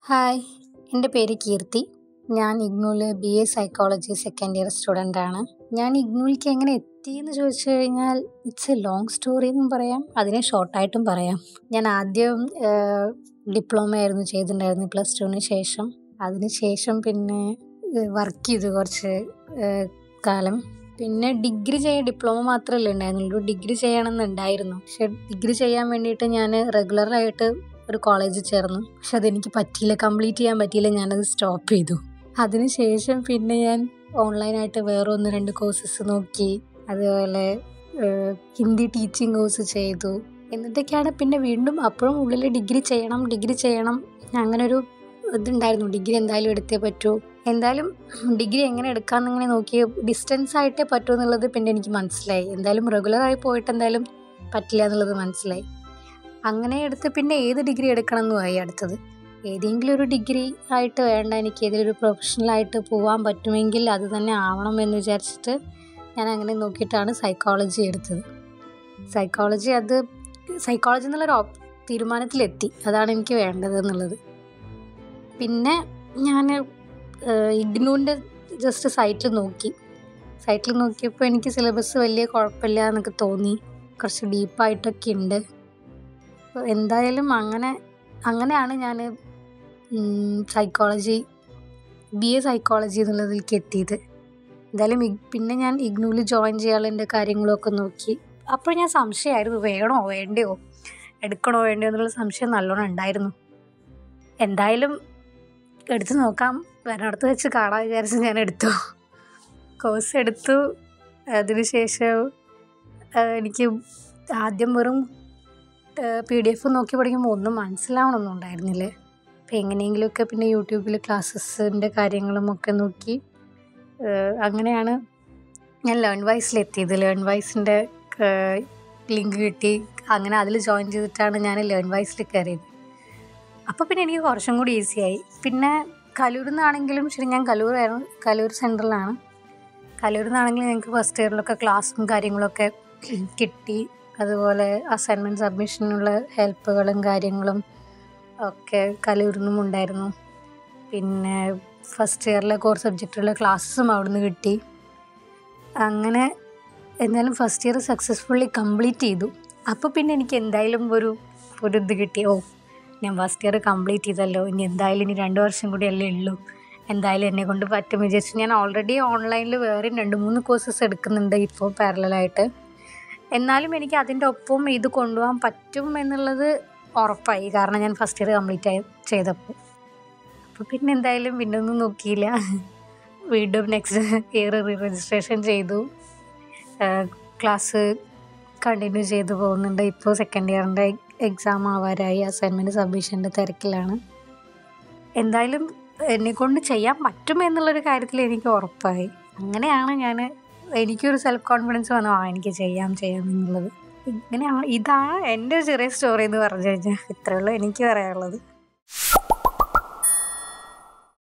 hi എൻ്റെ പേര് കീർത്തി ഞാൻ ഇഗ്നൂല് B A psychology second year student ആണ് ഞാൻ ഇഗ്നൂലേക്ക് എങ്ങനെ എത്തി എന്ന് ചോദിച്ചു കഴിഞ്ഞാൽ ഇറ്റ്സ് എ ലോങ് സ്റ്റോറി എന്നും പറയാം അതിനെ ഷോർട്ടായിട്ടും പറയാം ഞാൻ ആദ്യം ഡിപ്ലോമ ആയിരുന്നു ചെയ്തിട്ടുണ്ടായിരുന്നത് പ്ലസ് ടുവിന് ശേഷം അതിന് ശേഷം പിന്നെ വർക്ക് ചെയ്തു കുറച്ച് ഏഹ്, കാലം പിന്നെ ഡിഗ്രി ചെയ്യാൻ ഡിപ്ലോമ മാത്രമല്ലേ ഉണ്ടായിരുന്നുള്ളൂ ഡിഗ്രി ചെയ്യണമെന്നുണ്ടായിരുന്നു പക്ഷെ ഡിഗ്രി ചെയ്യാൻ വേണ്ടിയിട്ട് ഞാൻ റെഗുലറായിട്ട് ഒരു കോളേജിൽ ചേർന്നു പക്ഷെ അതെനിക്ക് പറ്റിയില്ല കംപ്ലീറ്റ് ചെയ്യാൻ പറ്റിയില്ല ഞാനത് സ്റ്റോപ്പ് ചെയ്തു അതിനുശേഷം പിന്നെ ഞാൻ ഓൺലൈനായിട്ട് വേറെ ഒന്ന് രണ്ട് കോഴ്സസ് നോക്കി അതുപോലെ ഏഹ്, ഹിന്ദി ടീച്ചിങ് കോഴ്സ് ചെയ്തു എന്നിട്ടൊക്കെയാണ് പിന്നെ വീണ്ടും അപ്പോഴും ഉള്ളിൽ ഡിഗ്രി ചെയ്യണം ഡിഗ്രി ചെയ്യണം അങ്ങനെ ഒരു ഇതുണ്ടായിരുന്നു ഡിഗ്രി എന്തായാലും എടുത്തേ പറ്റൂ എന്തായാലും ഡിഗ്രി എങ്ങനെ എടുക്കാമെന്ന് ഇങ്ങനെ നോക്കി ഡിസ്റ്റൻസ് ആയിട്ടേ പറ്റൂ എന്നുള്ളത് പിന്നെ എനിക്ക് മനസ്സിലായി എന്തായാലും റെഗുലറായി പോയിട്ട് എന്തായാലും പറ്റില്ല എന്നുള്ളത് മനസ്സിലായി അങ്ങനെ എടുത്ത് പിന്നെ ഏത് ഡിഗ്രി എടുക്കണം എന്നുമായി അടുത്തത് ഏതെങ്കിലും ഒരു ഡിഗ്രി ആയിട്ട് വേണ്ട എനിക്ക് ഏതെങ്കിലും ഒരു പ്രൊഫഷണലായിട്ട് പോകാൻ പറ്റുമെങ്കിൽ അത് തന്നെ ആവണം എന്ന് വിചാരിച്ചിട്ട് ഞാൻ അങ്ങനെ നോക്കിയിട്ടാണ് സൈക്കോളജി എടുത്തത് സൈക്കോളജി അത് സൈക്കോളജി എന്നുള്ളൊരു ഓപ്- തീരുമാനത്തിലെത്തി അതാണ് എനിക്ക് വേണ്ടത് എന്നുള്ളത് പിന്നെ ഞാൻ ഇഗ്നൂൻ്റെ ജസ്റ്റ് സൈറ്റിൽ നോക്കി സൈറ്റിൽ നോക്കിയപ്പോൾ എനിക്ക് സിലബസ് വലിയ കുഴപ്പമില്ല എന്നൊക്കെ തോന്നി കുറച്ച് ഡീപ്പായിട്ടൊക്കെ ഉണ്ട് അപ്പോൾ എന്തായാലും അങ്ങനെ അങ്ങനെയാണ് ഞാൻ സൈക്കോളജി ബി എ സൈക്കോളജി എന്നുള്ളതിലേക്ക് എത്തിയത് എന്തായാലും ഇഗ്- പിന്നെ ഞാൻ ഇഗ്നൂവിൽ ജോയിൻ ചെയ്യാനുള്ള കാര്യങ്ങളൊക്കെ നോക്കി അപ്പോൾ ഞാൻ സംശയമായിരുന്നു വേണോ വേണ്ടയോ എടുക്കണോ വേണ്ടയോ എന്നുള്ള സംശയം നല്ലോണം ഉണ്ടായിരുന്നു എന്തായാലും എടുത്ത് നോക്കാം വരണടുത്ത് വെച്ച് കാണാൻ വിചാരിച്ച് ഞാൻ എടുത്തു കോഴ്സ് എടുത്തു അതിനുശേഷം ആ, എനിക്ക് ആദ്യം വെറും പി ഡി എഫ് നോക്കി പഠിക്കുമ്പോൾ ഒന്നും മനസ്സിലാവണമൊന്നും ഉണ്ടായിരുന്നില്ല അപ്പോൾ എങ്ങനെയെങ്കിലുമൊക്കെ പിന്നെ യൂട്യൂബിൽ ക്ലാസ്സസിൻ്റെ കാര്യങ്ങളും ഒക്കെ നോക്കി ആ, അങ്ങനെയാണ് ഞാൻ ലേൺ വൈസിലെത്തിയത് ലേൺ വൈസിൻ്റെ ലിങ്ക് കിട്ടി അങ്ങനെ അതിൽ ജോയിൻ ചെയ്തിട്ടാണ് ഞാൻ ലേൺ വൈസിൽ കയറിയത് അപ്പോൾ പിന്നെ എനിക്ക് കുറച്ചും കൂടി ഈസിയായി പിന്നെ കലൂരിൽ നിന്നാണെങ്കിലും ശരി ഞാൻ കലൂരായിരുന്നു കലൂർ സെൻട്രലാണ് കലൂരിൽ നിന്നാണെങ്കിലും ഞങ്ങൾക്ക് ഫസ്റ്റ് ഇയറിലൊക്കെ ക്ലാസ്സും കാര്യങ്ങളൊക്കെ കിട്ടി അതുപോലെ അസൈൻമെൻറ്റ് സബ്മിഷനുള്ള ഹെൽപ്പുകളും കാര്യങ്ങളും ഒക്കെ കലൂരിൽ നിന്നും ഉണ്ടായിരുന്നു പിന്നെ ഫസ്റ്റ് ഇയറിലെ കോർ സബ്ജക്റ്റുള്ള ക്ലാസ്സും അവിടുന്ന് കിട്ടി അങ്ങനെ എന്തായാലും ഫസ്റ്റ് ഇയർ സക്സസ്ഫുള്ളി കംപ്ലീറ്റ് ചെയ്തു അപ്പോൾ പിന്നെ എനിക്ക് എന്തായാലും ഒരു ഒരു ഇത് കിട്ടി ഓ ഞാൻ ഫസ്റ്റ് ഇയർ കംപ്ലീറ്റ് ചെയ്തല്ലോ ഇനി എന്തായാലും ഇനി രണ്ട് വർഷം കൂടി അല്ലേ ഉള്ളൂ എന്തായാലും എന്നെ കൊണ്ട് പറ്റും വിചാരിച്ചു ഞാൻ ഓൾറെഡി ഓൺലൈനിൽ വേറെ രണ്ട് മൂന്ന് കോഴ്സസ് എടുക്കുന്നുണ്ട് ഇപ്പോൾ പാരലായിട്ട് എന്നാലും എനിക്ക് അതിൻ്റെ ഒപ്പം ഇത് കൊണ്ടുപോകാൻ പറ്റും എന്നുള്ളത് ഉറപ്പായി കാരണം ഞാൻ ഫസ്റ്റ് ഇയർ കംപ്ലീറ്റ് ആയി ചെയ്തപ്പോൾ അപ്പോൾ പിന്നെ എന്തായാലും പിന്നെ ഒന്നും നോക്കിയില്ല വീണ്ടും നെക്സ്റ്റ് ഇയർ റീ രജിസ്ട്രേഷൻ ചെയ്തു ക്ലാസ് കണ്ടിന്യൂ ചെയ്തു പോകുന്നുണ്ട് ഇപ്പോൾ സെക്കൻഡ് ഇയറിൻ്റെ എക്സാം ആവാറായി അസൈൻമെൻറ്റ് സബ്മിഷൻ്റെ തിരക്കിലാണ് എന്തായാലും എന്നെക്കൊണ്ട് ചെയ്യാൻ പറ്റും എന്നുള്ളൊരു കാര്യത്തിൽ എനിക്ക് ഉറപ്പായി അങ്ങനെയാണ് ഞാൻ എനിക്കൊരു സെൽഫ് കോൺഫിഡൻസ് വന്നു ആ എനിക്ക് ചെയ്യാം ചെയ്യാം എന്നുള്ളത് ഇങ്ങനെയാണ് ഇതാണ് എൻ്റെ ചെറിയ സ്റ്റോറി എന്ന് പറഞ്ഞു കഴിഞ്ഞാൽ ഇത്രയേ ഉള്ളൂ എനിക്ക് പറയാനുള്ളത്